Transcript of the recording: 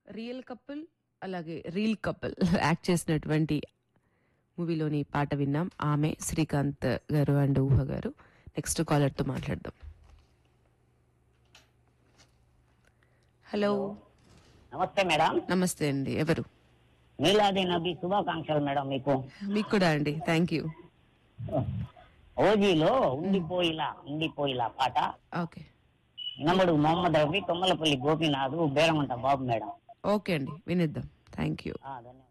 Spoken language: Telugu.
రియల్ కపుల్ అలాగే రీల్ కపుల్ యాక్ట్ చేసినటువంటి మూవీలోని పాట విన్నాం ఆమె శ్రీకాంత్ గారు అండ్ ఊహ గారు నెక్స్ట్ కాలర్తో మాట్లాడదాం హలో నమస్తే మేడం నమస్తే అండి ఎవరు మీలాది నబీ శుభాకాంక్షలు మేడం మీకు మీకు కూడా అండి థ్యాంక్ యూ ఓజీలో ఉండిపోయిలా ఉండిపోయిలా పాట ఓకే నమ్ముడు మొహమ్మద్ రఫీ కొమ్మలపల్లి గోపీనాథ్ బేరమంట బాబు మేడం ఓకే అండి వినిద్దాం థ్యాంక్ యూ ఆ, ధన్యవాదాలు